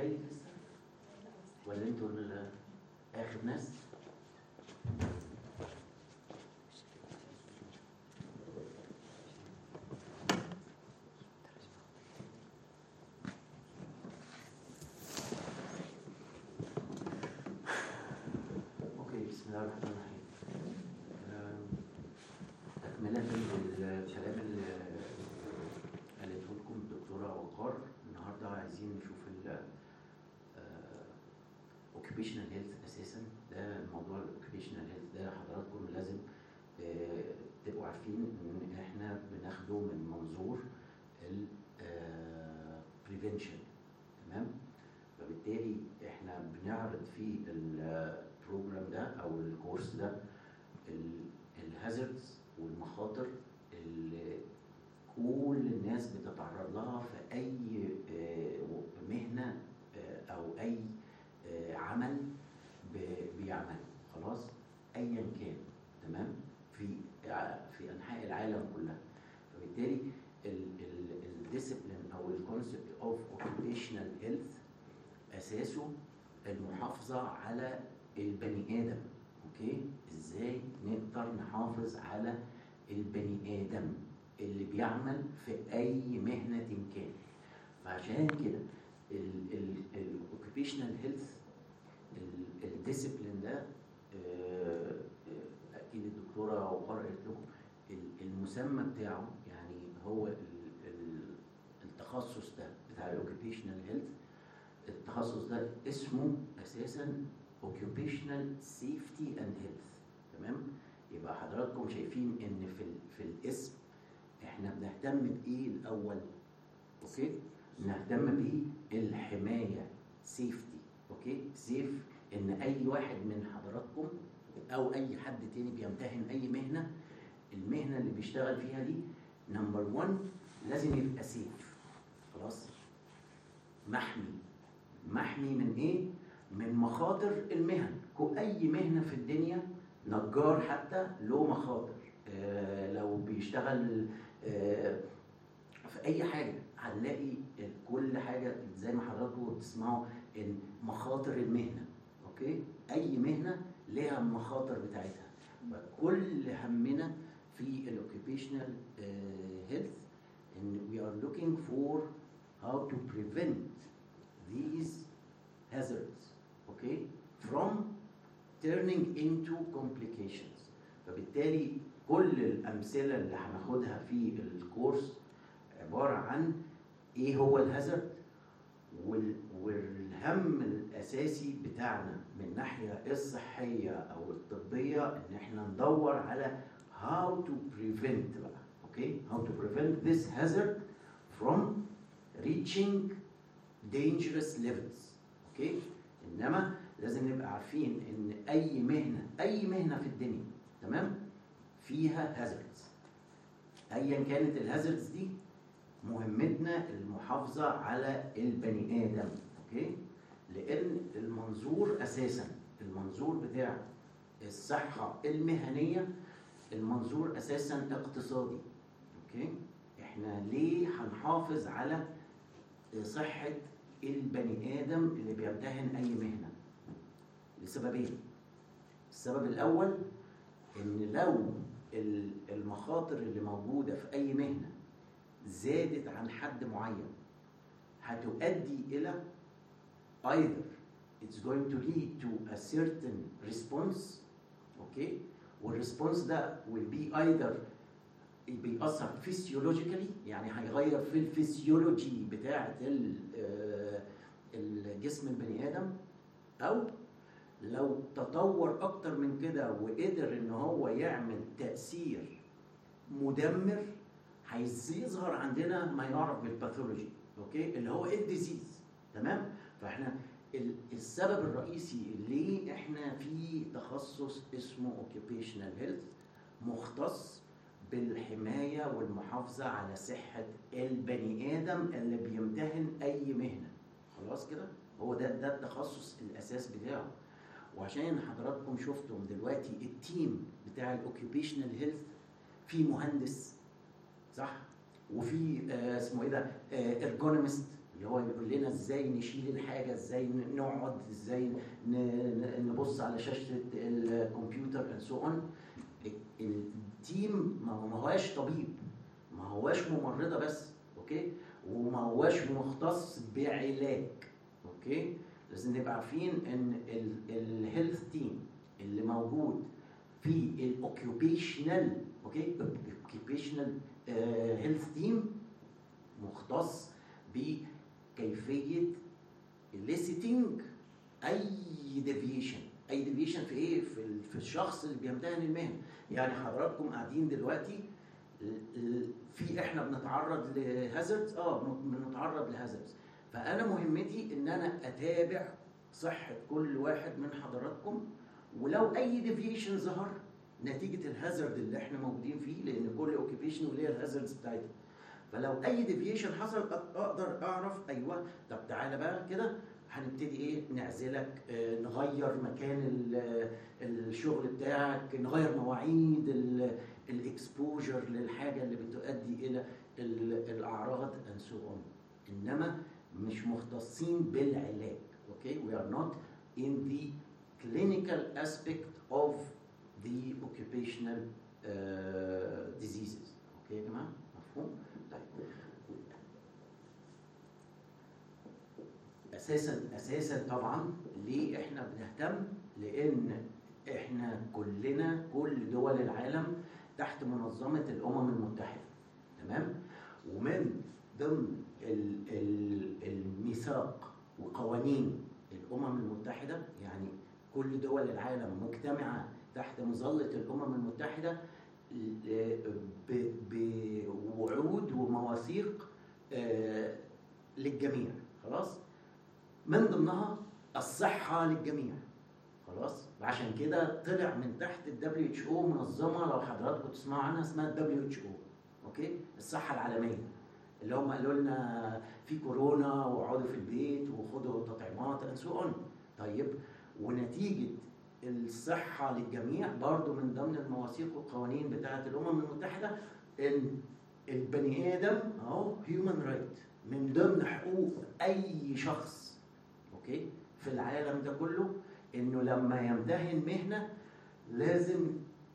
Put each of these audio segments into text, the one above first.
جاي لسه ولا انتوا ال- اخر ناس اوكي بسم الله الرحمن الرحيم آم، تكملة للكلام اللي قالته لكم الدكتورة وقار النهارده عايزين نشوف ال اوكيبيشنال هيلث اساسا ده موضوع الاوكيبيشنال هيلث ده حضراتكم لازم آه، تبقوا عارفين ان احنا بناخده من منظور البريفنشن تمام فبالتالي احنا بنعرض في البروجرام ده او الكورس ده الهازردز والمخاطر اللي كل الناس بتتعرض لها في اي آه، مهنه آه، او اي آه، عمل ب- بيعمله خلاص ايا كان تمام في ع- في انحاء العالم كلها فبالتالي الديسيبلين او الكونسبت اوف اوكيبيشنال هيلث اساسه المحافظه على البني ادم اوكي ازاي نقدر نحافظ على البني ادم اللي بيعمل في اي مهنه كان فعشان كده الاوكيبيشنال هيلث الديسيبلين ده آه، آه، اكيد الدكتوره وقار قالت لكم ال- المسمى بتاعه يعني هو ال- ال- التخصص ده بتاع الاوكيبيشنال هيلث التخصص ده اسمه اساسا occupational safety and health تمام يبقى حضراتكم شايفين ان في ال- في الاسم احنا بنهتم بايه الاول اوكي نهتم بالحمايه سيفتي اوكي سيف ان اي واحد من حضراتكم او اي حد تاني بيمتهن اي مهنه المهنه اللي بيشتغل فيها دي نمبر 1 لازم يبقى سيف خلاص محمي محمي من ايه من مخاطر المهن كو- اي مهنه في الدنيا نجار حتى له مخاطر آه لو بيشتغل آه في اي حاجه هنلاقي كل حاجه زي ما حضراتكم بتسمعوا ان مخاطر المهنه اوكي اي مهنه ليها المخاطر بتاعتها فكل همنا في الاوكيبيشنال هيلث ان we are looking for how to prevent these hazards okay from turning into complications فبالتالي كل الامثله اللي هناخدها في الكورس عباره عن ايه هو الهازارد وال- والهم الاساسي بتاعنا من الناحيه الصحيه او الطبيه ان احنا ندور على how to prevent بقى اوكي how to prevent this hazard from reaching dangerous levels اوكي انما لازم نبقى عارفين ان اي مهنه اي مهنه في الدنيا تمام فيها هازاردز ايا كانت الهازاردز دي مهمتنا المحافظه على البني ادم اوكي لان المنظور اساسا المنظور بتاع الصحه المهنيه المنظور اساسا اقتصادي اوكي احنا ليه هنحافظ على صحه البني ادم اللي بيمتهن اي مهنه لسببين السبب الاول ان لو ال- المخاطر اللي موجوده في اي مهنه زادت عن حد معين هتؤدي الى either it's going to lead to a certain response اوكي والريسبونس ده will be either بيأثر فيسيولوجيكالي يعني هيغير في الفسيولوجي بتاعة ال- آه، الجسم البني آدم أو لو تطور أكتر من كده وقدر إن هو يعمل تأثير مدمر هيظهر عندنا ما يعرف بالباثولوجي اوكي اللي هو الديزيز تمام فاحنا ال- السبب الرئيسي ليه احنا في تخصص اسمه occupational health مختص بالحماية والمحافظة على صحة البني آدم اللي بيمتهن أي مهنة خلاص كده هو ده ده التخصص الأساس بتاعه وعشان حضراتكم شفتم دلوقتي التيم بتاع الاوكيبيشنال هيلث في مهندس صح وفي آه اسمه ايه ده ارجونومست اللي هو بيقول لنا ازاي نشيل الحاجه ازاي نقعد ازاي نبص على شاشه الكمبيوتر اند سو اون التيم ما هواش طبيب ما هواش ممرضه بس اوكي وما هواش مختص بعلاج اوكي لازم نبقى عارفين ان الهيلث تيم اللي موجود في الاوكيوبيشنال اوكي اوكيوبيشنال هيلث تيم مختص بكيفيه eliciting اي ديفيشن اي ديفيشن في ايه في, في الشخص اللي بيمتهن المهنه يعني حضراتكم قاعدين دلوقتي في احنا بنتعرض لهازردز اه بنتعرض لهازردز فانا مهمتي ان انا اتابع صحه كل واحد من حضراتكم ولو اي ديفيشن ظهر نتيجه الهازارد اللي احنا موجودين فيه لان كل اوكيبيشن وليه الهازاردز بتاعتها فلو اي ديفيشن حصل اقدر اعرف ايوه طب تعالى بقى كده هنبتدي ايه نعزلك آه نغير مكان الشغل بتاعك نغير مواعيد الاكسبوجر للحاجه اللي بتؤدي الى الاعراض and so on انما مش مختصين بالعلاج اوكي we are not in the clinical aspect of the occupational uh, diseases اوكي يا جماعه مفهوم طيب اساسا اساسا طبعا ليه احنا بنهتم لان احنا كلنا كل دول العالم تحت منظمه الامم المتحده تمام ومن ضمن الميثاق وقوانين الامم المتحده يعني كل دول العالم مجتمعه تحت مظله الامم المتحده بوعود ومواثيق آه، للجميع خلاص من ضمنها الصحه للجميع خلاص عشان كده طلع من تحت الدبليو اتش او منظمه لو حضراتكم تسمعوا عنها اسمها الدبليو اتش او اوكي الصحه العالميه اللي هم قالوا لنا في كورونا واقعدوا في البيت وخدوا تطعيمات اند سو اون طيب ونتيجه الصحه للجميع برضو من ضمن المواثيق والقوانين بتاعه الامم المتحده ان البني ادم اهو هيومن رايت من ضمن حقوق اي شخص اوكي في العالم ده كله انه لما يمتهن مهنه لازم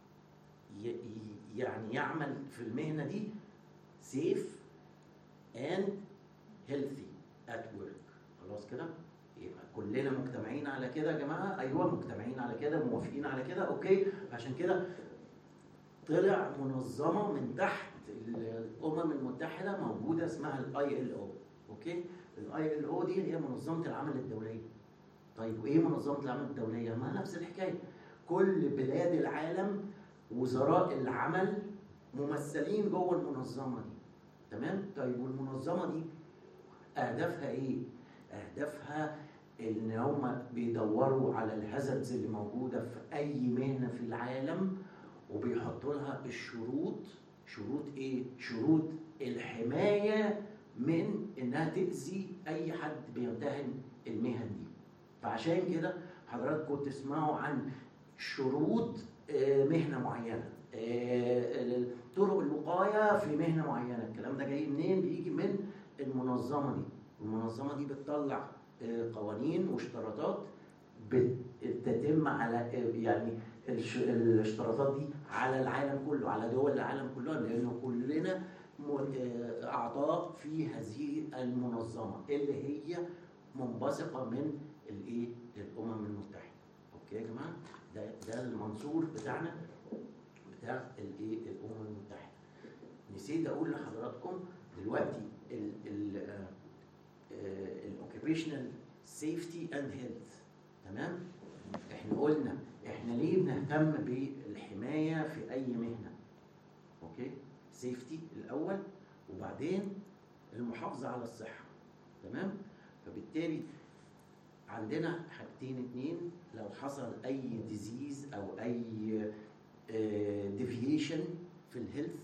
يعني يعمل في المهنه دي سيف اند هيلثي ات ورك خلاص كده يبقى كلنا مجتمعين على كده يا جماعه ايوه مجتمعين على كده موافقين على كده اوكي عشان كده طلع منظمه من تحت الامم المتحده موجوده اسمها الاي ال او اوكي الاي ال او دي هي منظمه العمل الدوليه طيب وايه منظمه العمل الدوليه ما نفس الحكايه كل بلاد العالم وزراء العمل ممثلين جوه المنظمه دي تمام طيب والمنظمه دي اهدافها ايه اهدافها ان هم بيدوروا على الهازردز اللي موجوده في اي مهنه في العالم وبيحطوا لها الشروط شروط ايه شروط الحمايه من انها تاذي اي حد بيمتهن المهن دي فعشان كده حضراتكم تسمعوا عن شروط آه، مهنه معينه آه، طرق الوقايه في مهنه معينه الكلام ده جاي منين بيجي من المنظمه دي المنظمه دي بتطلع آه، قوانين واشتراطات بتتم على يعني الاشتراطات دي على العالم كله على دول العالم كلها لانه كلنا اعضاء في هذه المنظمه اللي هي منبثقه من الايه الامم المتحده اوكي يا جماعه ده ده المنصور بتاعنا بتاع الايه الامم المتحده نسيت اقول لحضراتكم دلوقتي الاوكيبيشنال سيفتي اند هيلث تمام احنا قلنا احنا ليه بنهتم بالحمايه في اي مهنه اوكي سيفتي الاول وبعدين المحافظه على الصحه تمام فبالتالي عندنا حاجتين اتنين لو حصل اي ديزيز او اي ديفيشن آه، في الهيلث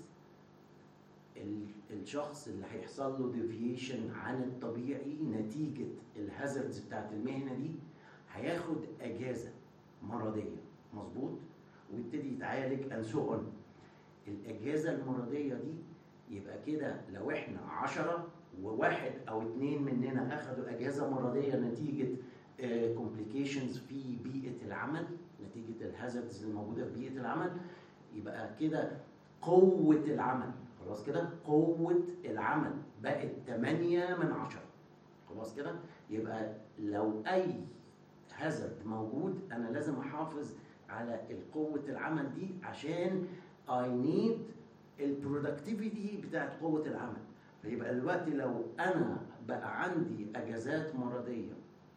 الشخص اللي هيحصل له ديفيشن عن الطبيعي نتيجه الهازردز بتاعت المهنه دي هياخد اجازه مرضيه مظبوط ويبتدي يتعالج اند سو الاجازه المرضيه دي يبقى كده لو احنا 10 وواحد او اتنين مننا اخذوا اجازه مرضيه نتيجه كومبليكيشنز في بيئه العمل نتيجه الهازردز الموجوده في بيئه العمل يبقى كده قوه العمل خلاص كده قوه العمل بقت 8 من 10 خلاص كده يبقى لو اي هازارد موجود انا لازم احافظ على قوه العمل دي عشان اي نيد البرودكتيفيتي بتاعت قوه العمل فيبقى دلوقتي لو انا بقى عندي اجازات مرضيه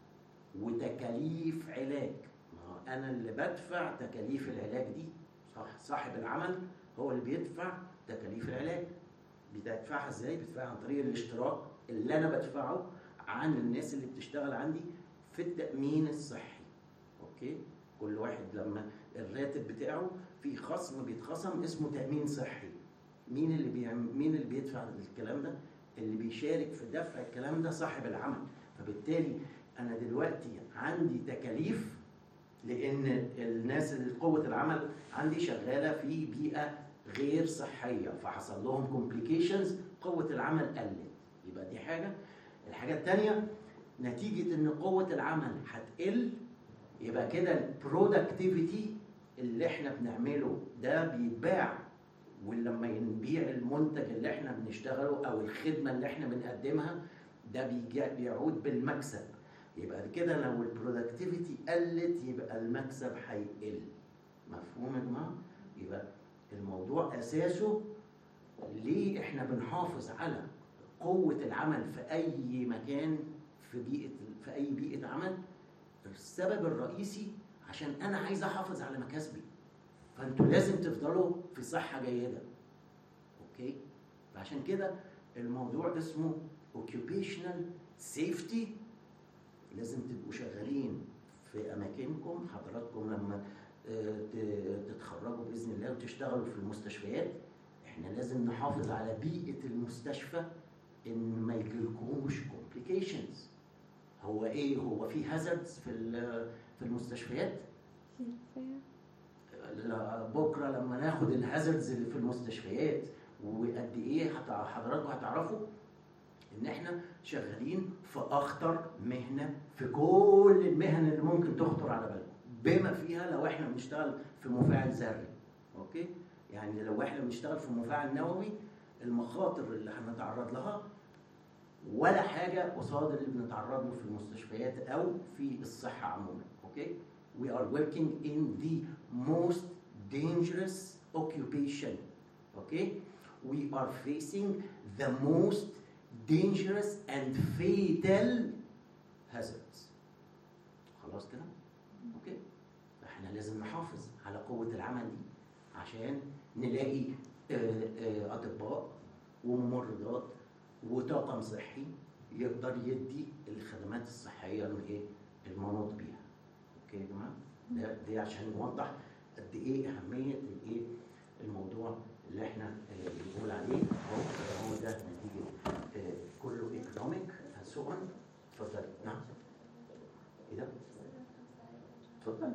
وتكاليف علاج ما انا اللي بدفع تكاليف العلاج دي صح صاحب العمل هو اللي بيدفع تكاليف العلاج بتدفعها ازاي بتدفعها عن طريق الاشتراك اللي انا بدفعه عن الناس اللي بتشتغل عندي في التامين الصحي اوكي كل واحد لما الراتب بتاعه في خصم بيتخصم اسمه تامين صحي مين اللي بيعمل مين اللي بيدفع الكلام ده اللي بيشارك في دفع الكلام ده صاحب العمل فبالتالي انا دلوقتي عندي تكاليف لان الناس اللي قوه العمل عندي شغاله في بيئه غير صحيه فحصل لهم كومبليكيشنز قوه العمل قلت يبقى دي حاجه الحاجه الثانيه نتيجه ان قوه العمل هتقل يبقى كده البرودكتيفيتي اللي احنا بنعمله ده بيتباع ولما ينبيع المنتج اللي احنا بنشتغله او الخدمه اللي احنا بنقدمها ده بيعود بالمكسب يبقى كده لو البرودكتيفيتي قلت يبقى المكسب هيقل مفهوم يا جماعه يبقى الموضوع اساسه ليه احنا بنحافظ على قوه العمل في اي مكان في بيئه في اي بيئه عمل السبب الرئيسي عشان انا عايز احافظ على مكاسبي فانتوا لازم تفضلوا في صحه جيده اوكي فعشان كده الموضوع اسمه occupational safety لازم تبقوا شغالين في اماكنكم حضراتكم لما تتخرجوا باذن الله وتشتغلوا في المستشفيات احنا لازم نحافظ على بيئه المستشفى ان ما يجيلكوش كومبليكيشنز هو ايه هو في هازاردز في في المستشفيات بكره لما ناخد الهازاردز اللي في المستشفيات وقد ايه حضراتكم هتعرفوا ان احنا شغالين في اخطر مهنه في كل المهن اللي ممكن تخطر على بالكم بما فيها لو احنا بنشتغل في مفاعل ذري اوكي يعني لو احنا بنشتغل في مفاعل نووي المخاطر اللي هنتعرض لها ولا حاجه قصاد اللي بنتعرض له في المستشفيات او في الصحه عموما اوكي we are working in the most dangerous occupation okay we are facing the most dangerous and fatal hazards خلاص كده اوكي احنا لازم نحافظ على قوه العمل دي عشان نلاقي اطباء وممرضات وطاقم صحي يقدر يدي الخدمات الصحيه الايه المنوط بيها اوكي يا جماعه ده دي عشان نوضح قد ايه اهميه الايه الموضوع اللي احنا بنقول عليه اهو هو ده نتيجه كله ايكونوميك سؤال اتفضل نعم ايه ده؟ اتفضل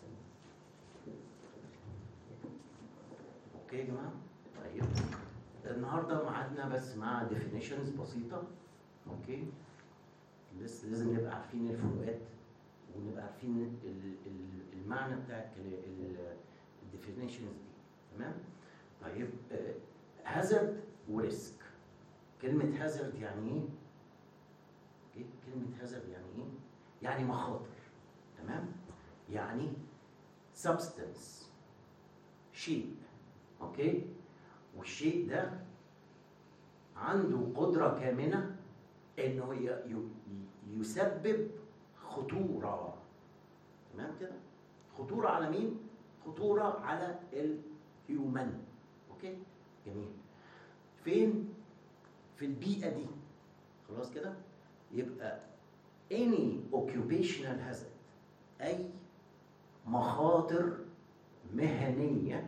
اوكي يا جماعه طيب النهارده ميعادنا بس مع ديفينيشنز بسيطه اوكي بس لازم نبقى عارفين الفروقات ونبقى عارفين المعنى بتاع الديفينيشنز دي تمام طيب هازارد وريسك كلمة هازارد يعني ايه؟ اوكي كلمة هازارد يعني ايه؟ يعني مخاطر تمام؟ يعني substance شيء اوكي؟ والشيء ده عنده قدرة كامنة انه يسبب خطورة تمام كده؟ خطورة على مين؟ خطورة على الهيومن اوكي؟ جميل فين؟ في البيئة دي خلاص كده؟ يبقى any occupational hazard أي مخاطر مهنية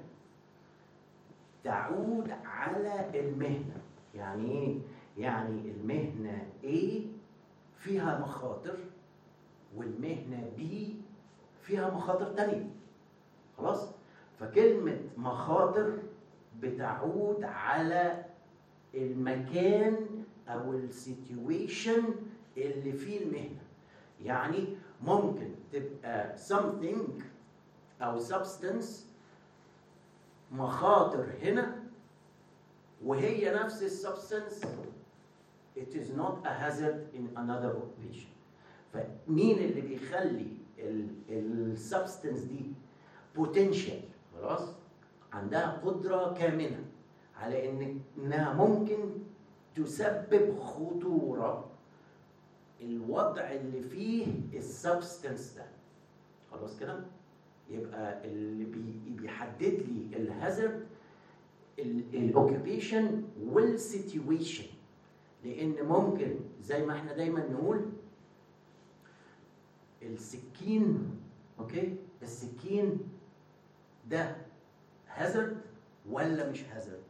تعود على المهنة يعني ايه؟ يعني المهنة A فيها مخاطر والمهنة B فيها مخاطر تانية خلاص؟ فكلمة مخاطر بتعود على المكان او السيتويشن اللي فيه المهنه يعني ممكن تبقى something او substance مخاطر هنا وهي نفس السبستنس it is not a hazard in another occupation فمين اللي بيخلي السبستنس دي potential خلاص عندها قدرة كامنة على إن إنها ممكن تسبب خطورة الوضع اللي فيه السبستنس ده خلاص كده يبقى اللي بي- بيحدد لي الهازارد الاوكيبيشن والسيتويشن لان ممكن زي ما احنا دايما نقول السكين اوكي السكين ده هازارد ولا مش هازارد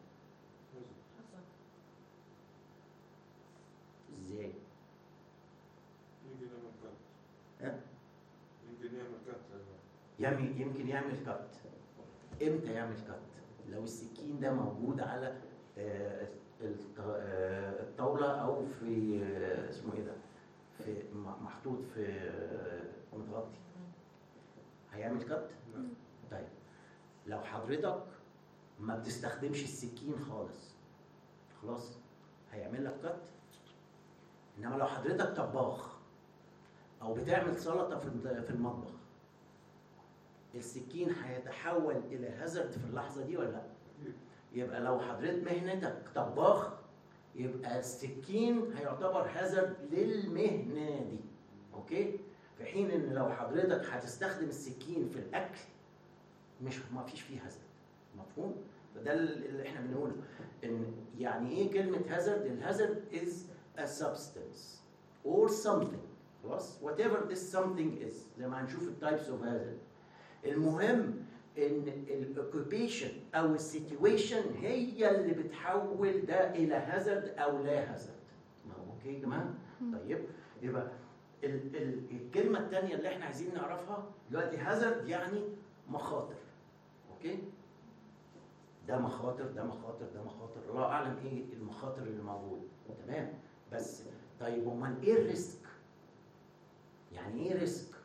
ازاي يمكن يعمل كات ها؟ يمكن يعمل كات يعمل يمكن يعمل كات امتى يعمل كات لو السكين ده موجود على آه، الط- آه، الطاوله او في آه، اسمه ايه ده في م- محطوط في آه، متغطي هيعمل كات لا طيب لو حضرتك ما بتستخدمش السكين خالص خلاص هيعمل لك كت انما لو حضرتك طباخ او بتعمل سلطه في الم- في المطبخ السكين هيتحول الى هازارد في اللحظه دي ولا لا أكيد. يبقى لو حضرتك مهنتك طباخ يبقى السكين هيعتبر هازارد للمهنه دي اوكي في حين ان لو حضرتك هتستخدم السكين في الاكل مش ما فيش فيه هازارد مفهوم فده اللي احنا بنقوله ان يعني ايه كلمه هازارد الهازارد از a substance or something خلاص whatever this something is زي ما هنشوف التايبس اوف هازارد المهم ان الاوكيبيشن او السيتويشن هي اللي بتحول ده الى هازارد او لا هازارد اوكي يا جماعه طيب يبقى ال ال الكلمه الثانيه اللي احنا عايزين نعرفها دلوقتي هازارد يعني مخاطر اوكي ده مخاطر ده مخاطر ده مخاطر الله اعلم ايه المخاطر اللي موجوده تمام بس طيب امال ايه الريسك يعني ايه ريسك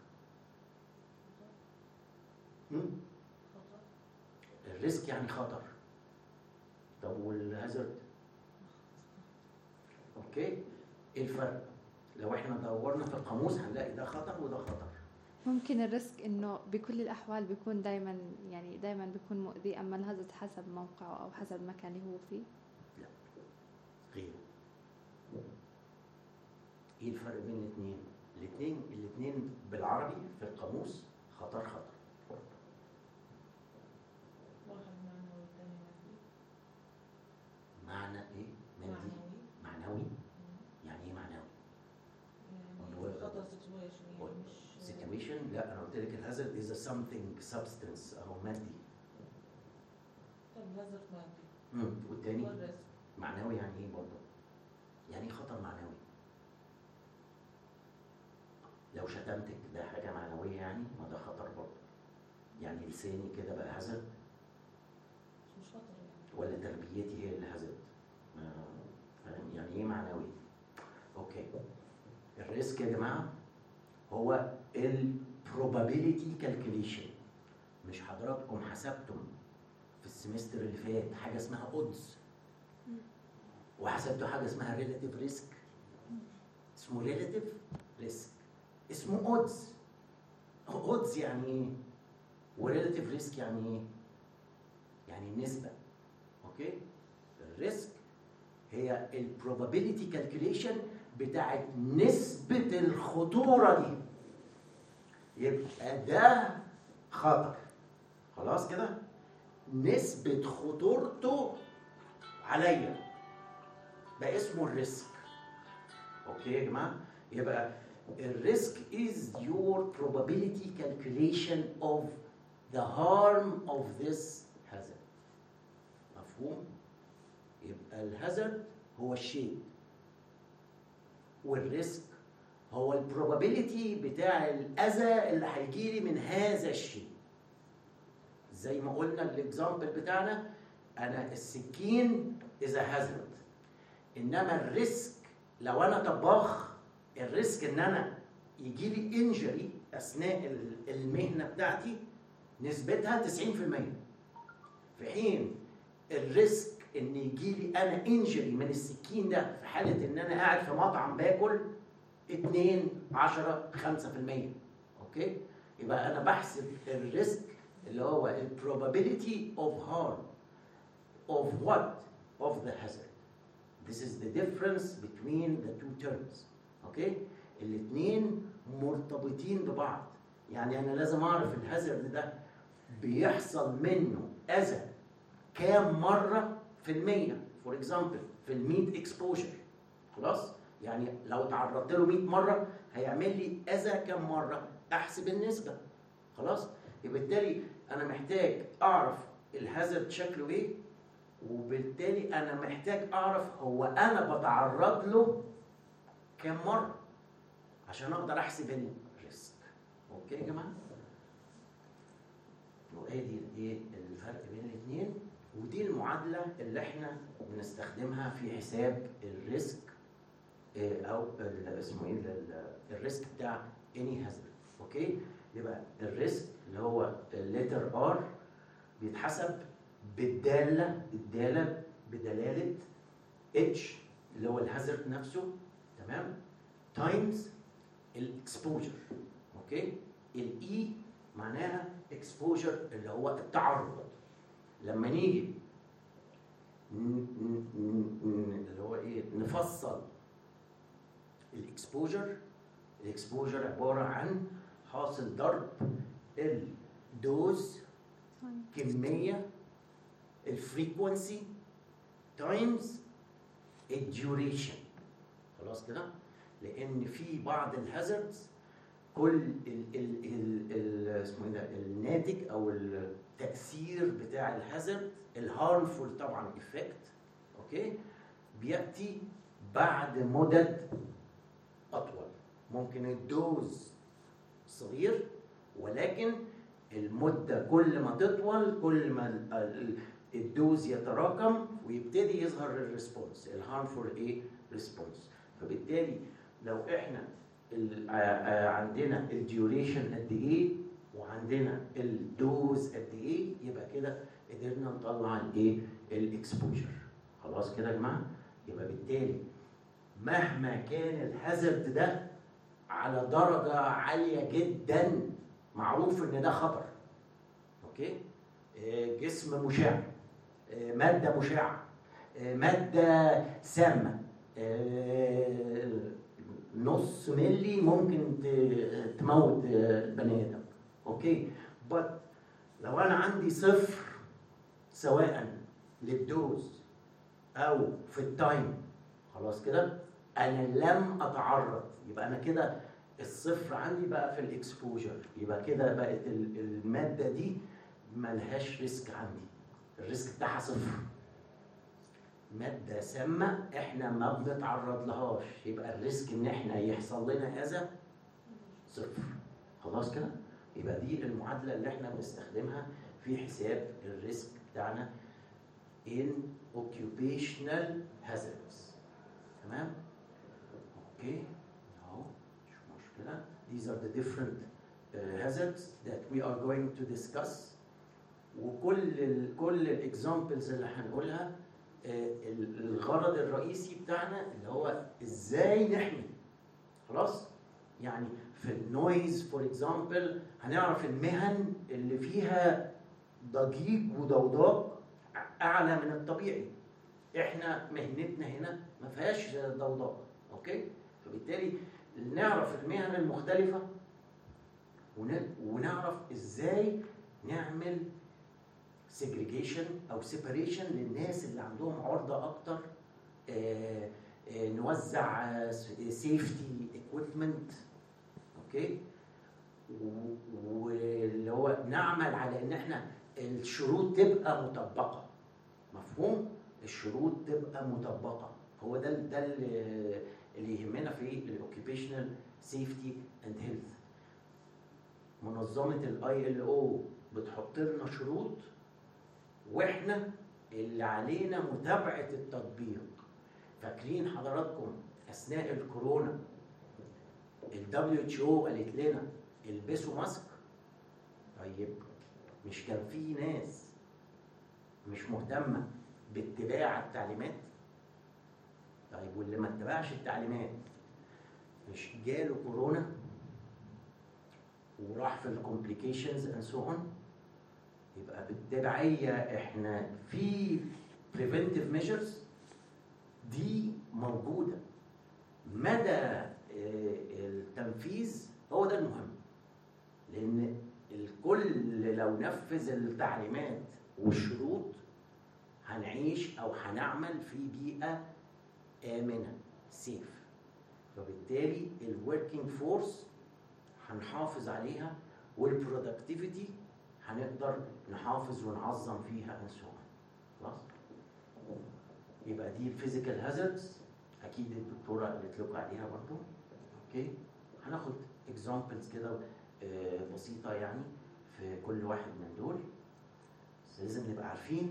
هم؟ الريسك يعني خطر طب والهازارد اوكي ايه الفرق لو احنا دورنا في القاموس هنلاقي ده خطر وده خطر ممكن الريسك انه بكل الاحوال بيكون دائما يعني دائما بيكون مؤذي اما الهزت حسب موقعه او حسب المكان اللي هو فيه غيره ايه الفرق بين الاثنين الاثنين الاثنين بالعربي في القاموس خطر خطر واحد معنوي والتاني مادي معنى ايه مادي معنوي معنوي يعني ايه معنوي هو- يعني خطر سيتويشن هو يعني مش situation لا انا قلت لك الهازارد از something substance او مادي طب هازارد مادي امم والتاني والريسك معنوي يعني ايه برضه يعني ايه خطر معنوي لو شتمتك ده حاجه معنويه يعني ما ده خطر برضه يعني لساني كده بقى هازارد مش مش خطر يعني ولا تربيتي هي اللي هزت ما- فاهم يعني ايه معنوي اوكي الريسك يا جماعه هو البروبابيليتي كالكوليشن مش حضراتكم حسبتم في السمستر اللي فات حاجه اسمها اودز وحسبتوا حاجه اسمها ريلاتيف ريسك اسمه ريلاتيف ريسك اسمه اودز اودز يعني ايه وريلاتيف ريسك يعني ايه يعني النسبه اوكي الريسك هي البروبابيليتي كالكوليشن بتاعت نسبة الخطورة دي يبقى ده خطر خلاص كده نسبة خطورته عليا ده اسمه الريسك اوكي يا جماعة يبقى الريسك is your probability calculation of the harm of this hazard مفهوم؟ يبقى الهازارد هو الشيء والريسك هو البروبابيليتي بتاع الاذى اللي هيجي لي من هذا الشيء زي ما قلنا الاكزامبل بتاعنا انا السكين از هازارد انما الريسك لو انا طباخ الريسك ان انا يجي لي انجري اثناء ال- المهنه بتاعتي نسبتها 90% في حين الريسك ان يجي لي انا انجري من السكين ده في حاله ان انا قاعد في مطعم باكل 2 10 5% اوكي يبقى انا بحسب الريسك اللي هو ال probability of harm of what of the hazard this is the difference between the two terms اوكي الاثنين مرتبطين ببعض يعني انا لازم اعرف الهازارد ده بيحصل منه اذى كام مره في المية فور اكزامبل في الميت اكسبوجر خلاص يعني لو تعرضت له 100 مره هيعمل لي اذى كام مره احسب النسبه خلاص يبقى بالتالي انا محتاج اعرف الهازارد شكله ايه وبالتالي انا محتاج اعرف هو انا بتعرض له كام مره عشان اقدر احسب الريسك اوكي يا جماعه وادي ايه الفرق بين الاثنين ودي المعادله اللي احنا بنستخدمها في حساب الريسك إيه، او ال- اسمه ايه ال- الريسك بتاع اني هازارد اوكي يبقى الريسك اللي هو الليتر ار بيتحسب بالداله الداله بدلاله اتش اللي هو الهازارد نفسه تمام تايمز الاكسبوجر اوكي الاي معناها اكسبوجر اللي هو التعرض لما نيجي ن- ن- ن- ن- اللي هو ايه نفصل الاكسبوجر الاكسبوجر عباره عن حاصل ضرب الدوز كميه الفريكونسي تايمز الديوريشن خلاص كده لان في بعض الهازاردز كل ال ال ال ال اسمه ايه ده الناتج او التاثير بتاع الهازارد الهارمفول طبعا افكت اوكي بياتي بعد مدد اطول ممكن الدوز صغير ولكن المده كل ما تطول كل ما ال- ال- الدوز يتراكم ويبتدي يظهر الريسبونس الهارمفول ايه ريسبونس فبالتالي لو احنا ال- آه، آه، عندنا الديوريشن قد ايه وعندنا الدوز قد ايه يبقى كده قدرنا نطلع الايه الاكسبوجر خلاص كده يا جماعه يبقى بالتالي مهما كان الهازارد ده على درجه عاليه جدا معروف ان ده خطر اوكي آه، جسم مشع آه، ماده مشعه آه، ماده سامه آه، نص ملي ممكن ت- تموت آه، بني ادم اوكي بس لو انا عندي صفر سواء للدوز او في التايم خلاص كده انا لم اتعرض يبقى انا كده الصفر عندي بقى في الاكسبوجر يبقى كده بقت ال- الماده دي ملهاش ريسك عندي الريسك بتاعها صفر ماده سامه احنا ما بنتعرض لهاش يبقى الريسك ان احنا يحصل لنا اذى صفر خلاص كده يبقى دي المعادله اللي احنا بنستخدمها في حساب الريسك بتاعنا in occupational hazards تمام اوكي اهو مش مشكله these are the different uh, hazards that we are going to discuss وكل ال كل الاكزامبلز اللي هنقولها آه، ال- الغرض الرئيسي بتاعنا اللي هو ازاي نحمي خلاص يعني في النويز فور اكزامبل هنعرف المهن اللي فيها ضجيج وضوضاء اعلى من الطبيعي احنا مهنتنا هنا ما فيهاش ضوضاء اوكي فبالتالي نعرف المهن المختلفه ون- ونعرف ازاي نعمل سيجريجيشن او سيبريشن للناس اللي عندهم عرضه اكتر آه، آه، نوزع سيفتي اكويبمنت اوكي و- واللي هو نعمل على ان احنا الشروط تبقى مطبقه مفهوم الشروط تبقى مطبقه هو ده ده اللي اللي يهمنا في الاوكيبيشنال سيفتي اند هيلث منظمه الاي ال او بتحط لنا شروط واحنا اللي علينا متابعه التطبيق فاكرين حضراتكم اثناء الكورونا ال WHO قالت لنا البسوا ماسك طيب مش كان في ناس مش مهتمه باتباع التعليمات طيب واللي ما اتبعش التعليمات مش جاله كورونا وراح في الكومبليكيشنز اند سو اون يبقى بالتبعيه احنا في preventive measures دي موجوده مدى آه، التنفيذ هو ده المهم لان الكل لو نفذ التعليمات والشروط هنعيش او هنعمل في بيئه امنه سيف فبالتالي الوركينج فورس هنحافظ عليها والبرودكتيفيتي هنقدر نحافظ ونعظم فيها and so on. خلاص يبقى دي الفيزيكال هازاردز اكيد الدكتوره قالت لكم عليها برضو اوكي هناخد اكزامبلز كده آه، بسيطه يعني في كل واحد من دول بس لازم نبقى عارفين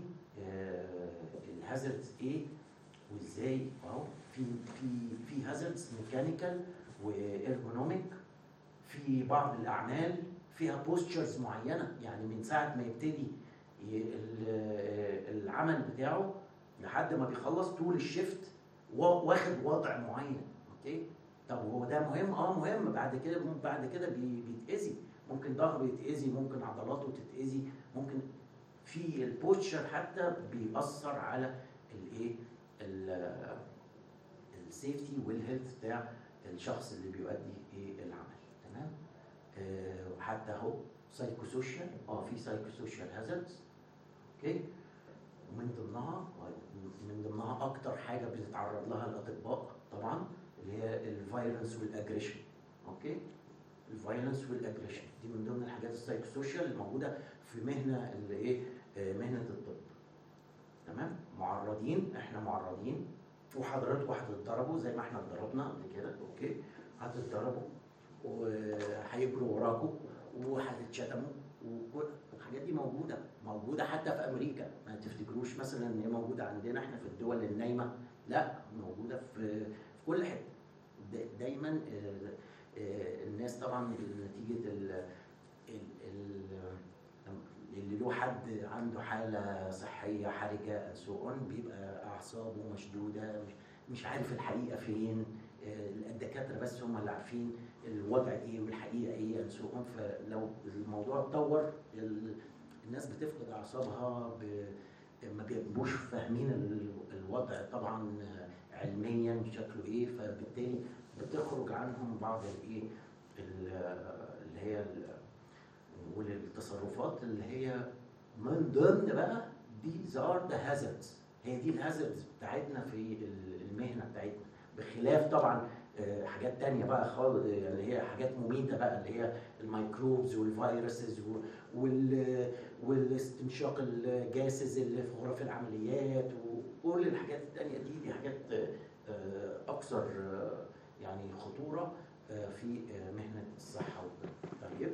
الهازاردز ايه وازاي اهو في في في هازاردز ميكانيكال وايرجونوميك في بعض الاعمال فيها بوستشرز معينه يعني من ساعه ما يبتدي ي- ال- العمل بتاعه لحد ما بيخلص طول الشيفت وا- واخد وضع معين اوكي طب هو ده مهم اه مهم بعد كده بعد كده بي- بيتاذي ممكن ظهره يتاذي ممكن عضلاته تتاذي ممكن في البوستشر حتى بيأثر على الايه ال- السيفتي والهيلث بتاع الشخص اللي بيؤدي ايه العمل تمام آه وحتى اهو سايكو سوشيال اه في سايكو سوشيال هازاردز اوكي ومن ضمنها من ضمنها اكتر حاجه بتتعرض لها الاطباء طبعا اللي هي الفايلنس والاجريشن اوكي الفايلنس والاجريشن دي من ضمن الحاجات السايكو سوشيال الموجوده في مهنه اللي ايه آه، مهنه الطب تمام معرضين احنا معرضين وحضراتكم هتتضربوا زي ما احنا اتضربنا قبل كده اوكي هتتضربوا وهيجروا وراكم وهتتشتموا وكل الحاجات دي موجوده موجوده حتى في امريكا ما تفتكروش مثلا ان هي موجوده عندنا احنا في الدول النايمه لا موجوده في في كل حته دا- دايما آه، آه، الناس طبعا نتيجه ال ال- ال- اللي له حد عنده حاله صحيه حرجه سو اون بيبقى اعصابه مشدوده مش مش عارف الحقيقه فين آه، الدكاتره بس هم اللي عارفين الوضع ايه والحقيقه ايه سو اون فلو الموضوع اتطور ال- الناس بتفقد اعصابها ب- ما بيبقوش فاهمين ال- الوضع طبعا آه، علميا شكله ايه فبالتالي بتخرج عنهم بعض الايه ال- اللي هي ال- والتصرفات اللي هي من ضمن بقى these are the hazards هي دي الهازردز بتاعتنا في ال- المهنه بتاعتنا بخلاف طبعا آه، حاجات تانية بقى خالص اللي هي حاجات مميتة بقى اللي هي الميكروبز والفيروسز و- وال والاستنشاق الجاسز اللي في غرف العمليات وكل الحاجات التانية دي دي حاجات آه، أكثر آه، يعني خطورة آه، في آه، مهنة الصحة والطب. طيب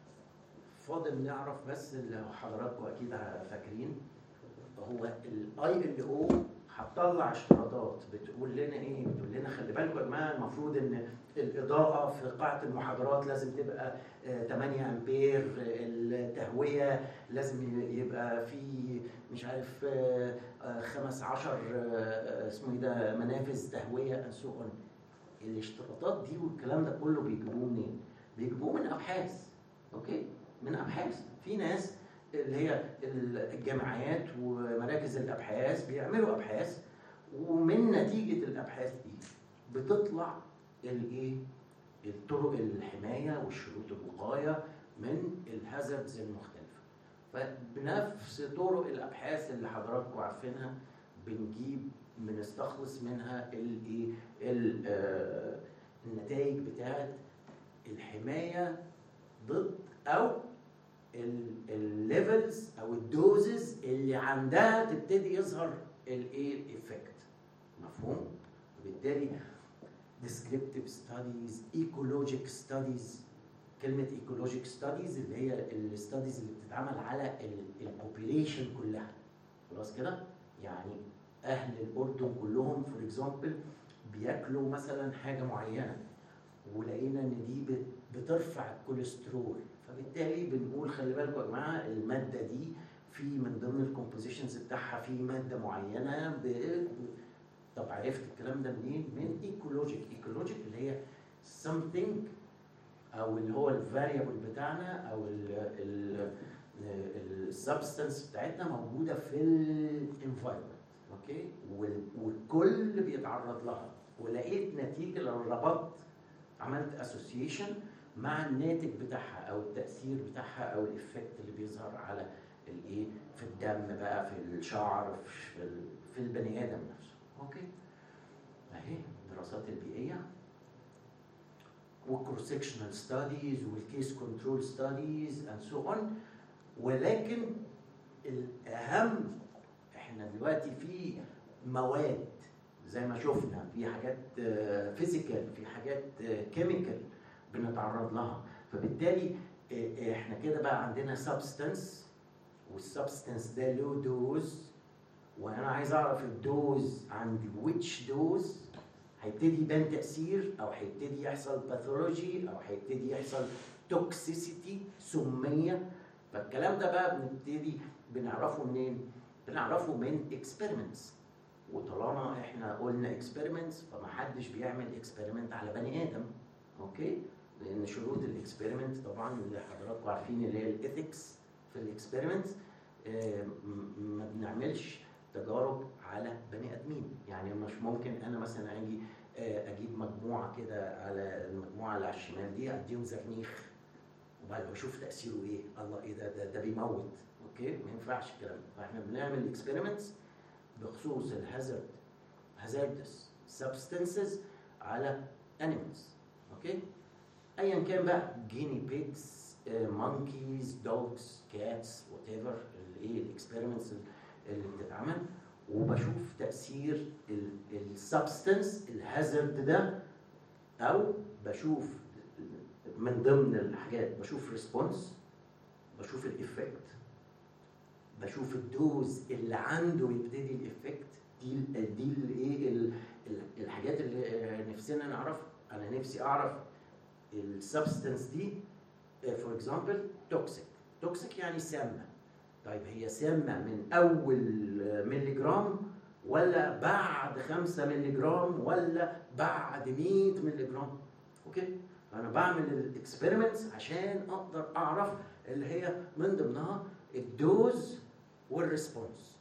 فاضل نعرف بس اللي حضراتكم اكيد فاكرين هو الاي ال او هتطلع اشتراطات بتقول لنا ايه؟ بتقول لنا خلي بالكم يا جماعه المفروض ان الاضاءه في قاعه المحاضرات لازم تبقى آه، 8 امبير التهويه لازم يبقى في مش عارف آه، آه، 15 آه، اسمه ايه ده منافذ تهويه and so on الاشتراطات دي والكلام ده كله بيجيبوه منين؟ بيجيبوه من ابحاث اوكي؟ من ابحاث في ناس اللي هي الجامعات ومراكز الابحاث بيعملوا ابحاث ومن نتيجه الابحاث دي بتطلع الايه الطرق الحمايه والشروط الوقايه من الهازردز المختلفه فبنفس طرق الابحاث اللي حضراتكم عارفينها بنجيب بنستخلص منها الايه ال- آه، النتائج بتاعت الحمايه ضد او الليفلز او الدوزز اللي عندها تبتدي يظهر الايه الايفكت مفهوم وبالتالي descriptive studies ecologic studies كلمة ecologic studies اللي هي الستاديز اللي بتتعمل على البوبيليشن كلها خلاص كده يعني أهل الأردن كلهم فور اكزامبل بياكلوا مثلا حاجه معينه ولقينا ان دي بت- بترفع الكوليسترول فبالتالي بنقول خلي بالكم يا جماعه الماده دي في من ضمن الكومبوزيشنز بتاعها في ماده معينه ب... طب عرفت الكلام ده منين؟ من ايكولوجيك ايكولوجيك اللي هي something او اللي هو الفاريبل بتاعنا او السبستنس بتاعتنا موجوده في الانفايرمنت اوكي وال- والكل بيتعرض لها ولقيت نتيجه لو ربطت عملت اسوسيشن مع الناتج بتاعها او التاثير بتاعها او الايفكت اللي بيظهر على الايه في الدم بقى في الشعر في ال- في البني ادم نفسه اوكي اهي الدراسات البيئيه والكروس سكشنال ستاديز والكيس كنترول ستاديز اند سو اون ولكن الاهم احنا دلوقتي في مواد زي ما شفنا في حاجات فيزيكال في حاجات كيميكال بنتعرض لها فبالتالي آه، احنا كده بقى عندنا سبستنس والسبستنس ده له دوز وانا عايز اعرف الدوز عند ويتش دوز هيبتدي يبان تاثير او هيبتدي يحصل باثولوجي او هيبتدي يحصل توكسيسيتي سميه فالكلام ده بقى بنبتدي بنعرفه منين؟ بنعرفه من اكسبيرمنتس وطالما احنا قلنا اكسبيرمنتس فمحدش بيعمل اكسبيرمنت على بني ادم اوكي؟ لان شروط الاكسبيرمنت طبعا اللي حضراتكم عارفين اللي هي الايثكس في الاكسبيرمنت ما بنعملش تجارب على بني ادمين يعني مش ممكن انا مثلا اجي آه، اجيب مجموعه كده على المجموعه اللي على الشمال دي اديهم زرنيخ وبعد بشوف تاثيره ايه الله ايه ده ده, ده بيموت اوكي ما ينفعش الكلام ده فاحنا بنعمل اكسبيرمنتس بخصوص الهازارد هازاردس سبستنسز على انيمالز اوكي ايا كان بقى جيني بيجز مونكيز دوجز كاتس وات ايفر الايه الاكسبيرمنتس اللي بتتعمل وبشوف تاثير السبستنس الهازارد ده او بشوف من ضمن الحاجات بشوف ريسبونس بشوف الايفكت بشوف الدوز اللي عنده يبتدي الايفكت دي ال- دي الايه ال- ال- الحاجات اللي نفسنا نعرفها انا نفسي اعرف السبستنس دي فور اكزامبل توكسيك توكسيك يعني سامه طيب هي سامه من اول ملي جرام ولا بعد 5 ملي جرام ولا بعد 100 ملي جرام اوكي انا بعمل الاكسبيرمنتس عشان اقدر اعرف اللي هي من ضمنها الدوز والريسبونس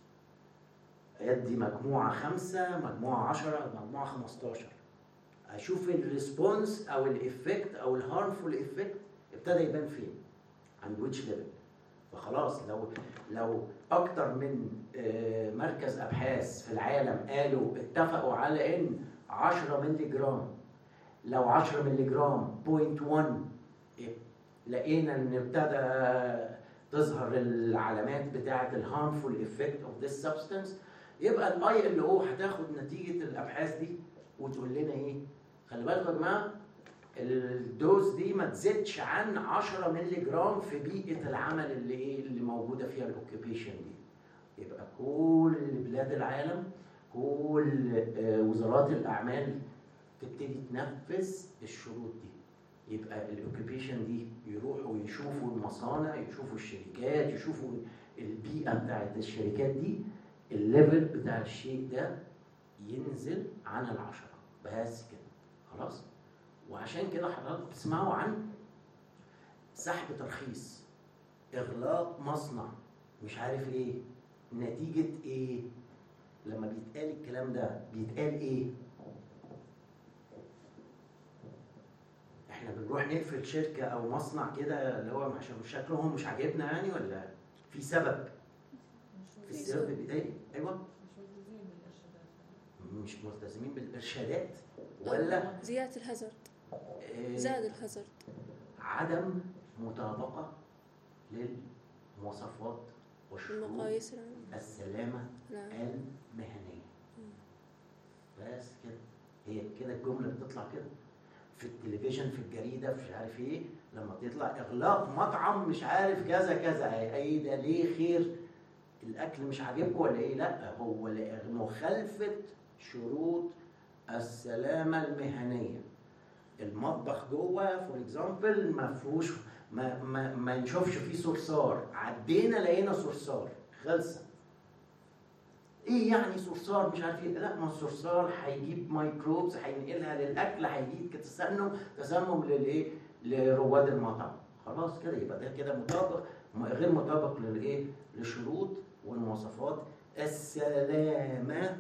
ادي مجموعه خمسه مجموعه 10 مجموعه 15 اشوف الريسبونس او الايفكت او الهارمفول ايفكت ابتدى يبان فين عند ويتش ليفل فخلاص لو لو اكتر من آه، مركز ابحاث في العالم قالوا اتفقوا على ان 10 مللي جرام لو 10 مللي جرام 0.1 لقينا ان ابتدى تظهر العلامات بتاعه الهارمفول افكت اوف ذس سبستانس يبقى الاي ال او هتاخد نتيجه الابحاث دي وتقول لنا ايه خلي بالكم يا جماعه الدوز دي ما تزيدش عن 10 مللي جرام في بيئه العمل اللي ايه اللي موجوده فيها الاوكيبيشن دي يبقى كل بلاد العالم كل آه، وزارات الاعمال تبتدي تنفذ الشروط دي يبقى الاوكيبيشن دي يروحوا يشوفوا المصانع يشوفوا الشركات يشوفوا البيئه بتاعت الشركات دي الليفل بتاع الشيء ده ينزل عن العشرة بس كده خلاص وعشان كده حضراتكم بتسمعوا عن سحب ترخيص اغلاق مصنع مش عارف ايه نتيجة ايه لما بيتقال الكلام ده بيتقال ايه احنا بنروح نقفل شركة او مصنع كده اللي هو عشان شكلهم مش عاجبنا يعني ولا في سبب في مش السبب الايه ايوه مش ملتزمين بالارشادات مش ملتزمين بالارشادات ولا زيادة الهزر آه، زاد الهزر عدم مطابقة للمواصفات والشروط المقاييس العامة السلامة نعم المهنية بس كده هي كده الجملة بتطلع كده في التلفزيون في الجريدة في مش عارف ايه لما تطلع اغلاق مطعم مش عارف كذا كذا اي أي ده ليه خير الاكل مش عاجبكم ولا ايه لا هو لمخالفة شروط السلامه المهنيه المطبخ جوه فور اكزامبل ما فيهوش ما, ما, ما نشوفش فيه صرصار عدينا لقينا صرصار خلصت ايه يعني صرصار مش عارف ايه لا ما الصرصار هيجيب ميكروبز هينقلها للاكل هيجيب تسمم تسمم للايه لرواد المطعم خلاص كده يبقى ده كده مطابق م- غير مطابق للايه للشروط والمواصفات السلامه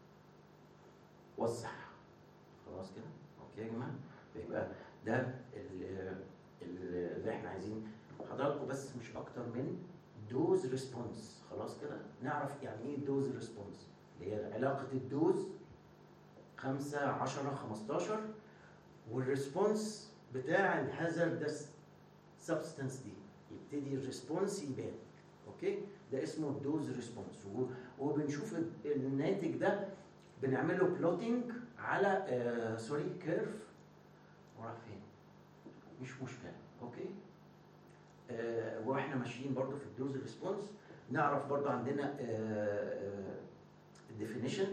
والصحه خلاص كده اوكي يا جماعه يبقى ده ال- ال- اللي احنا عايزين حضراتكم بس مش اكتر من دوز ريسبونس خلاص كده نعرف يعني ايه دوز ريسبونس اللي هي علاقه الدوز 5 10 15 والريسبونس بتاع الهازاردس سبستنس دي يبتدي الريسبونس يبان اوكي ده اسمه الدوز ريسبونس وبنشوف ال- الناتج ده بنعمله بلوتنج على آه سوري كيرف وراح فين مش مشكله اوكي آه واحنا ماشيين برضو في الدوز ريسبونس نعرف برضو عندنا الديفينيشن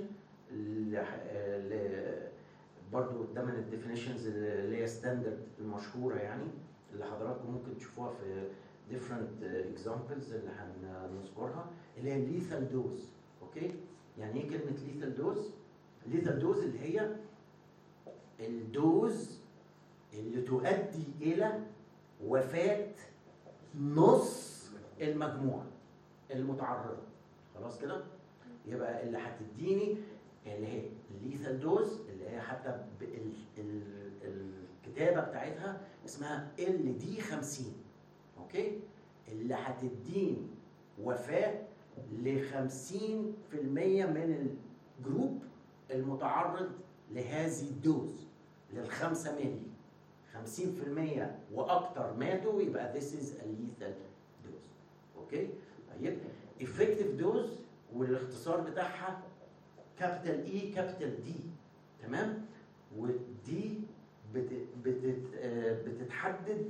برضو ده من الديفينيشنز اللي هي ستاندرد المشهوره يعني اللي حضراتكم ممكن تشوفوها في different examples اللي هنذكرها اللي هي lethal dose اوكي يعني ايه كلمه lethal dose lethal dose اللي هي الدوز اللي تؤدي الى وفاه نص المجموعه المتعرضه خلاص كده يبقى اللي هتديني اللي هي الليثال دوز اللي هي حتى ب- ال- ال- الكتابه بتاعتها اسمها ال دي 50 اوكي اللي هتديني وفاه ل 50% من الجروب المتعرض لهذه الدوز للخمسة ملي 50% واكتر ماتوا يبقى this is a lethal dose اوكي طيب effective dose والاختصار بتاعها كابيتال اي كابيتال دي تمام ودي بت- بتت آه، بتتحدد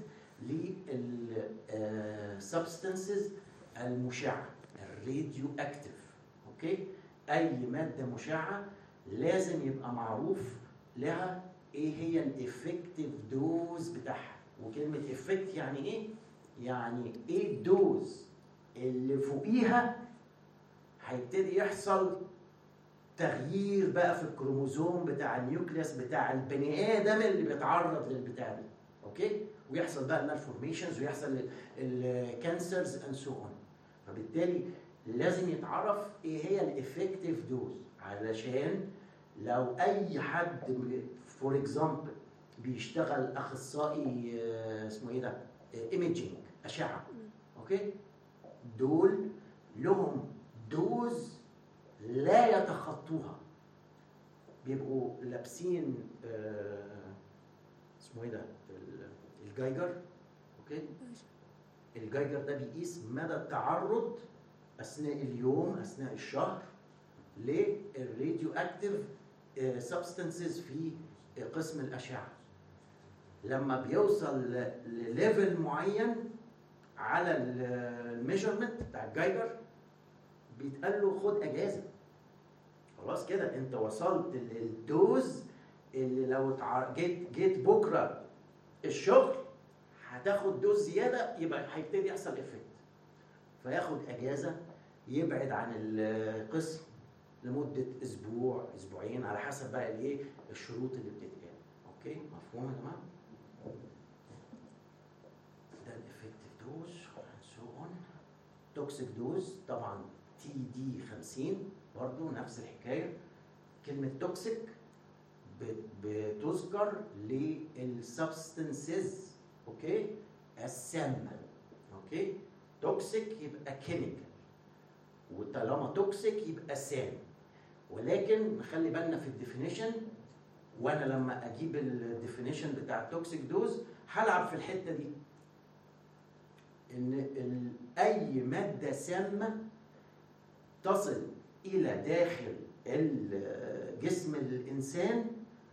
للسبستنسز المشعه الراديو اكتف اوكي اي ماده مشعه لازم يبقى معروف لها ايه هي الافكتيف دوز بتاعها وكلمه افكت يعني ايه يعني ايه الدوز اللي فوقيها هيبتدي يحصل تغيير بقى في الكروموزوم بتاع النيوكليوس بتاع البني ادم اللي بيتعرض للبتاع ده اوكي ويحصل بقى المالفورميشنز ويحصل الكانسرز اند سو اون فبالتالي لازم يتعرف ايه هي الافكتيف دوز علشان لو اي حد فور اكزامبل بيشتغل اخصائي آه، اسمه ايه ده ايميجينج اشعه اوكي دول لهم دوز لا يتخطوها بيبقوا لابسين آه، اسمه ايه ده ال- الجايجر اوكي الجايجر ده بيقيس مدى التعرض اثناء اليوم اثناء الشهر للراديو اكتيف سبستنسز في قسم الاشعه لما بيوصل لليفل معين على الميجرمنت بتاع الجايجر بيتقال له خد اجازه خلاص كده انت وصلت للدوز اللي لو تع- جيت جيت بكره الشغل هتاخد دوز زياده يبقى هيبتدي يحصل افكت فياخد اجازه يبعد عن القسم لمده اسبوع اسبوعين على حسب بقى الايه الشروط اللي بتتقال اوكي مفهوم يا جماعه ده الافكتيف دوز سو اون توكسيك دوز طبعا تي دي 50 برضو نفس الحكايه كلمه توكسيك بتذكر للسبستنسز اوكي السامه اوكي توكسيك يبقى كيميكال وطالما توكسيك يبقى سام ولكن نخلي بالنا في الديفينيشن وانا لما اجيب الديفينيشن بتاع التوكسيك دوز هلعب في الحته دي ان ال- اي ماده سامه تصل الى داخل ال- جسم الانسان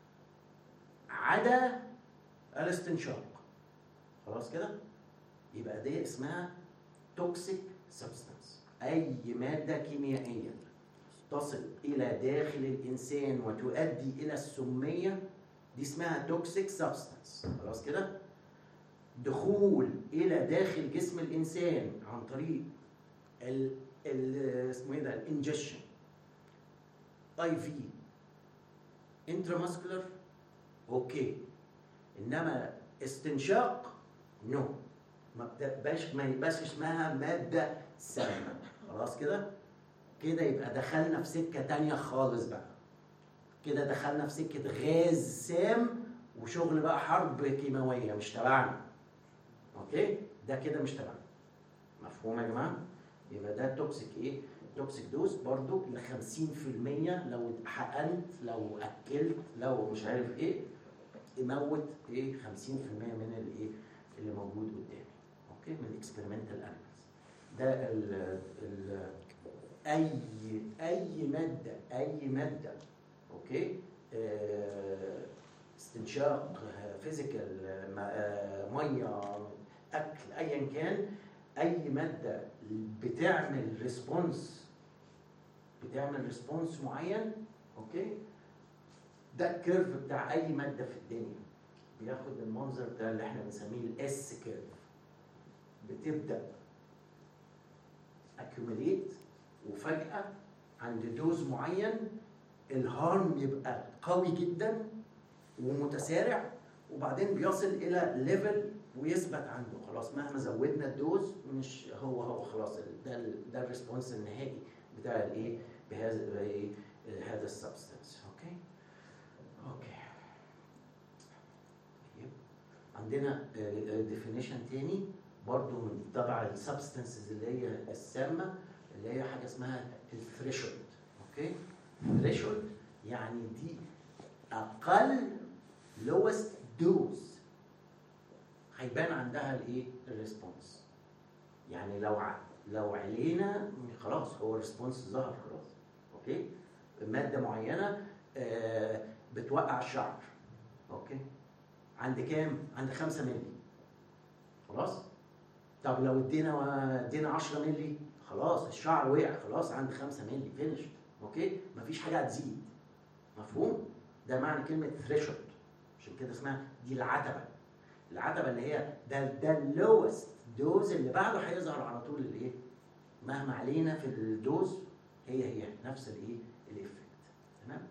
عدا الاستنشاق خلاص كده يبقى دي اسمها توكسيك سبستانس اي ماده كيميائيه تصل الى داخل الانسان وتؤدي الى السميه دي اسمها توكسيك سبستانس خلاص كده دخول الى داخل جسم الانسان عن طريق ال ال اسمه ايه ده الانجكشن اي في انتراماسكولار اوكي انما استنشاق نو ما بتبقاش ما يبقاش اسمها ماده سامه خلاص كده كده يبقى دخلنا في سكه تانية خالص بقى كده دخلنا في سكه غاز سام وشغل بقى حرب كيماويه مش تبعنا اوكي ده كده مش تبعنا مفهوم يا جماعه يبقى ده توكسيك ايه توكسيك دوز برضو ل 50% لو حقنت لو اكلت لو مش عارف ايه يموت ايه 50% من الايه اللي موجود قدامي اوكي من الاكسبيرمنتال انيمالز ده ال ال اي اي ماده اي ماده اوكي آه، استنشاق فيزيكال ميه اكل ايا كان اي ماده بتعمل ريسبونس بتعمل ريسبونس معين اوكي ده الكيرف بتاع اي ماده في الدنيا بياخد المنظر بتاع اللي احنا بنسميه الاس كيرف بتبدا اكيوميليت وفجاه عند دوز معين الهارم يبقى قوي جدا ومتسارع وبعدين بيصل الى ليفل ويثبت عنده خلاص مهما زودنا الدوز مش هو هو خلاص ال- ده ال- ده الريسبونس النهائي بتاع الايه بهذا بإيه؟ هذا السبستنس اوكي اوكي طيب عندنا ديفينيشن تاني برضو من تبع السبستنسز اللي هي السامه اللي هي حاجه اسمها الثريشولد اوكي ثريشولد يعني دي اقل لوست دوز هيبان عندها الايه الريسبونس يعني لو ع... لو علينا خلاص هو الريسبونس ظهر خلاص اوكي ماده معينه آه بتوقع الشعر اوكي عند كام عند 5 مللي خلاص طب لو ادينا ادينا 10 مللي خلاص الشعر وقع خلاص عند 5 مللي فينش اوكي مفيش حاجه هتزيد مفهوم ده معنى كلمه ثريشولد عشان كده اسمها دي العتبه العتبه اللي هي ده ده اللوست دوز اللي بعده هيظهر على طول الايه مهما علينا في الدوز هي هي نفس الايه الايفكت تمام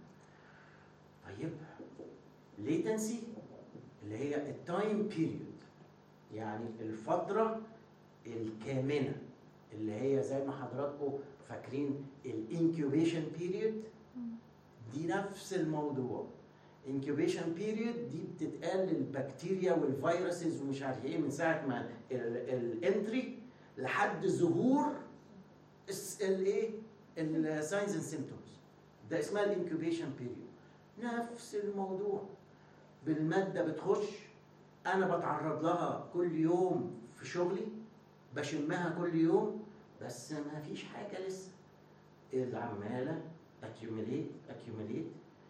طيب ليتنسي اللي هي التايم بيريود يعني الفتره الكامنه اللي هي زي ما حضراتكم فاكرين الانكيوبيشن بيريود دي نفس الموضوع انكيوبيشن بيريود دي بتتقال للبكتيريا والفيروسز ومش عارف ايه من ساعه ما الانتري لحد ظهور الس- الايه الساينز اند سيمتومز ده اسمها الانكيوبيشن بيريود نفس الموضوع بالماده بتخش انا بتعرض لها كل يوم في شغلي بشمها كل يوم بس ما فيش حاجه لسه العماله اكيوميليت اكيوميليت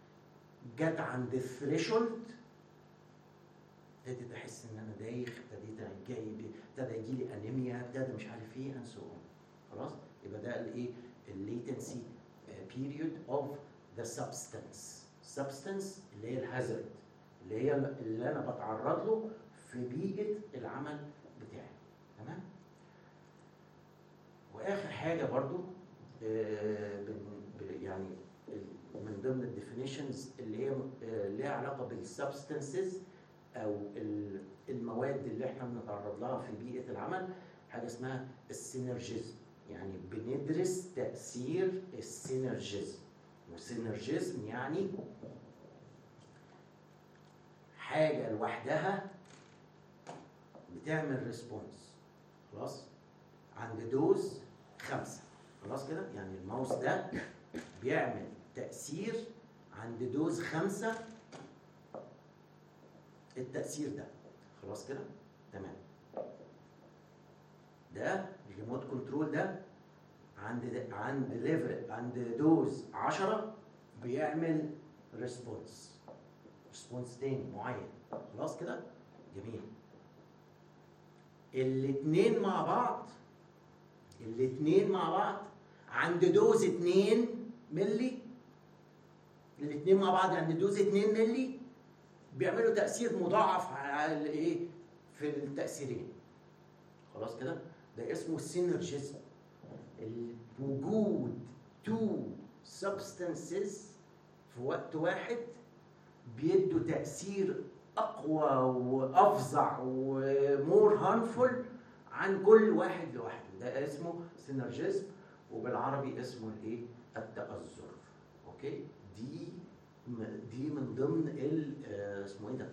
جت عند الثريشولد ابتديت احس ان انا دايخ ابتديت جاي ابتدى يجي لي انيميا ابتدى مش عارف ايه and so on خلاص يبقى ده الايه الليتنسي بيريود اوف ذا سبستنس سبستنس اللي هي الهازارد اللي هي اللي انا بتعرض له في بيئه العمل بتاعي تمام واخر حاجه برضو آه، بن- ب- يعني ال- من ضمن الديفينيشنز اللي هي آه، ليها علاقه بالسبستنسز او ال- المواد اللي احنا بنتعرض لها في بيئه العمل حاجه اسمها السينرجيزم يعني بندرس تاثير السينرجيزم والسينرجيزم يعني حاجه لوحدها بتعمل ريسبونس خلاص عند دوز خمسة خلاص كده يعني الماوس ده بيعمل تأثير عند دوز خمسة التأثير ده خلاص كده تمام ده الريموت كنترول ده عند عند ليفل عند دوز 10 بيعمل ريسبونس ريسبونس تاني معين خلاص كده جميل الاتنين مع بعض الاتنين مع بعض عند دوز اتنين ملي الاثنين مع بعض يعني دوز 2 ملي بيعملوا تاثير مضاعف على الايه في التاثيرين خلاص كده ده اسمه السينرجيزم وجود تو سبستانسز في وقت واحد بيدوا تاثير اقوى وافظع ومور هارمفول عن كل واحد لوحده ده اسمه سينرجيزم وبالعربي اسمه الايه التأذر اوكي دي م- دي من ضمن ال آه، اسمه ايه ده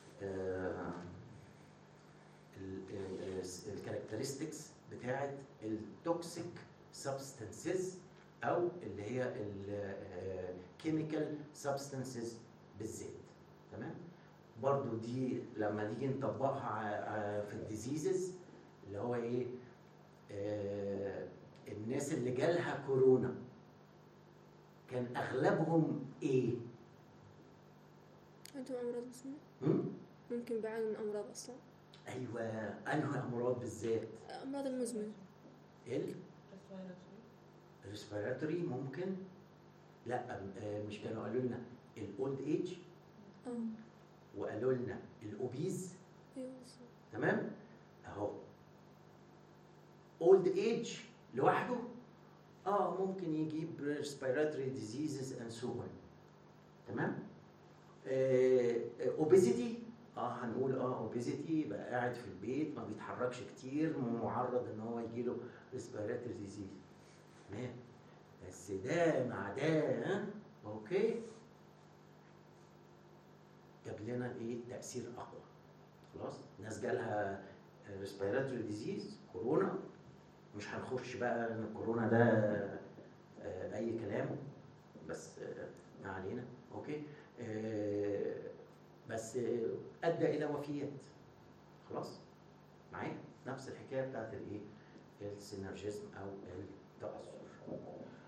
الكاركترستكس بتاعه التوكسيك سبستانسز او اللي هي الكيميكال سبستانسز بالذات تمام برضو دي لما نيجي نطبقها ع- ع- في الديزيزز اللي هو ايه آه الناس اللي جالها كورونا كان اغلبهم ايه عندهم أمراض مزمنة هم؟ ممكن بيعانوا من أمراض أصلا ايوه انهي امراض بالذات أمراض المزمنة ال ريسبيراتوري ممكن لا آه، مش كانوا قالوا لنا الاولد ايج اه وقالوا لنا الاوبيز أيوة بالظبط. تمام اهو اولد ايج لوحده اه ممكن يجيب respiratory diseases and so on تمام اوبيزيتي اه هنقول اه اوبيزيتي يبقى قاعد في البيت ما بيتحركش كتير معرض ان هو يجيله respiratory disease تمام بس ده مع ده ها اوكي جاب لنا ايه تاثير اقوى خلاص ناس جالها ريسبيراتوري ديزيز كورونا مش هنخش بقى ان الكورونا ده آه، اي كلام بس آه، ما علينا اوكي آه، بس آه، ادى الى وفيات خلاص معايا نفس الحكايه بتاعت الايه السينرجيزم او التاثر